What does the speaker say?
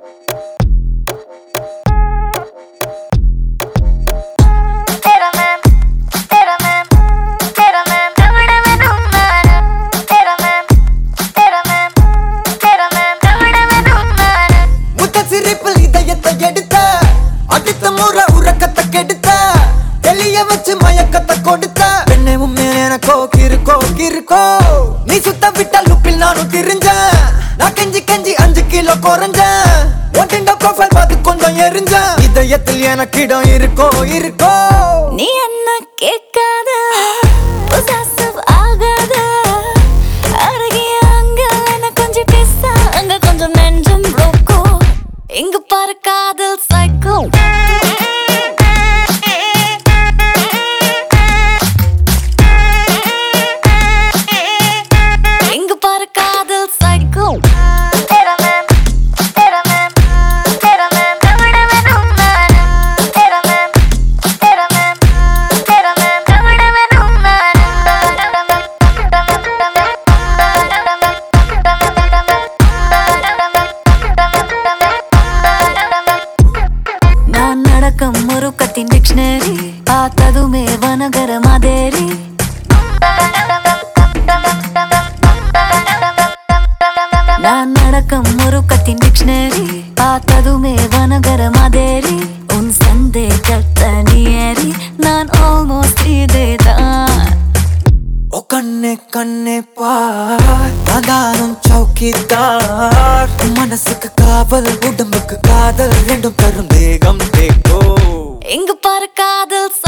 तेरा मैम तेरा मैम तेरा मैम रमड़ा में धुमाना तेरा मैम तेरा मैम तेरा मैम रमड़ा में धुमाना முத்த சிரிப்பில் இதயத்தை எடுத்த அடுத்த முறை உறக்கத்தை கெடுத்த தெளிய வச்சு மயக்கத்தை கொடுத்த பெண்ணே உண்மையில எனக்கோ கிருக்கோ கிருக்கோ நீ சுத்த விட்ட லுப்பில் நானும் திரிஞ்சேன் நான் கெஞ்சி கெஞ்சி அஞ்சு கிலோ குறைஞ்சேன் ஒன்றிண்ட ப்ரொஃபைல் பார்த்து கொஞ்சம் எரிஞ்சேன் இதயத்தில் எனக்கு இடம் இருக்கோ இருக்கோ நீ என்ன கேட்காத possessive ஆகாத அருகே அங்க என்ன கொஞ்சம் பேச அங்க கொஞ்சம் நெஞ்சம் ரோக்கோ இங்க பாரு காதல் சைக்கோ இங்க பாரு காதல் சைக்கோ तेरा मैम तेरा मैम तेरा मैम रमड़ा में धुमाना तेरा मैम तेरा मैम तेरा मैम रमड़ा में நான் நடக்கும் முருக்கத்தின் டிக்ஷனரி பார்த்ததுமே வனகர மாதேரி நான் நடக்கும் முருக்கத்தின் டிக்ஷனரி பார்த்ததுமே வனகர மாதேரி உன் சந்தேகத்தை நீரி நான் ஆல்மோஸ்ட் இதேதான் ஓ கண்ணே கண்ணே பார் நானும் சௌக்கிதார் மனசுக்கு காவல் உடம்புக்கு காதல் ரெண்டும் தரும் தேகம் தேக்கோ இங்க பாரு காதல்